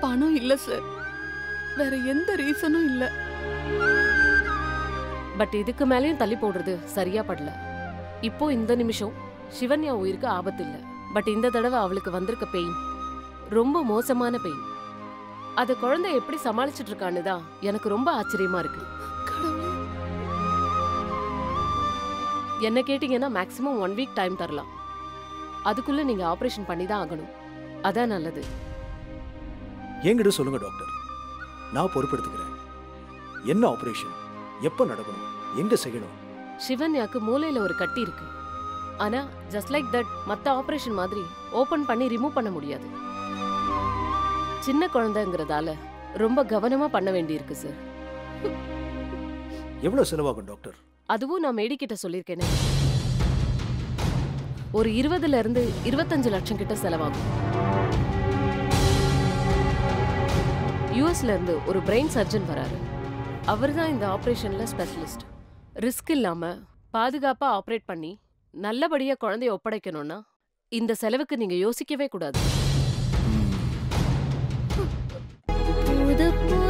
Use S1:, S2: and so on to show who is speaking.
S1: பணம் இல்ல சார் வேற எந்த ரீசனும் இல்ல
S2: பட் இதுக்கு மேலயும் தள்ளி போடுறது சரியா படல இப்போ இந்த நிமிஷம் சிவன்யா உயிருக்கு ஆபத்து இல்ல பட் இந்த தடவை அவளுக்கு வந்திருக்க பெயின் ரொம்ப மோசமான பெயின் அத குழந்தை எப்படி சமாளிச்சிட்டு இருக்கான்னு தான் எனக்கு ரொம்ப ஆச்சரியமா இருக்கு
S1: கடவுளே
S2: என்ன கேட்டீங்கன்னா மேக்ஸிமம் ஒன் வீக் டைம் தரலாம் அதுக்குள்ள நீங்க ஆபரேஷன் பண்ணி தான் ஆகணும் அதான் நல்லது
S3: என்கிட்ட சொல்லுங்க டாக்டர் நான் பொறுப்பெடுத்துக்கிறேன் என்ன ஆபரேஷன் எப்போ நடக்கணும் எங்க செய்யணும்
S2: சிவன்யாக்கு மூளையில ஒரு கட்டி இருக்கு ஆனா ஜஸ்ட் லைக் தட் மத்த ஆபரேஷன் மாதிரி ஓபன் பண்ணி ரிமூவ் பண்ண முடியாது சின்ன குழந்தைங்கிறதால ரொம்ப கவனமா பண்ண வேண்டியிருக்கு சார்
S3: எவ்வளவு செலவாகும் டாக்டர்
S2: அதுவும் நான் மேடி கிட்ட சொல்லியிருக்கேனே ஒரு இருபதுல இருந்து இருபத்தஞ்சு லட்சம் கிட்ட செலவாகும் யூஎஸ்ல இருந்து ஒரு பிரெயின் சர்ஜன் வராரு அவர்தான் இந்த ஆபரேஷன்ல ஸ்பெஷலிஸ்ட் ரிஸ்க் இல்லாம பாதுகாப்பா ஆபரேட் பண்ணி நல்லபடியா குழந்தைய ஒப்படைக்கணும்னா இந்த செலவுக்கு நீங்க யோசிக்கவே கூடாது
S4: புது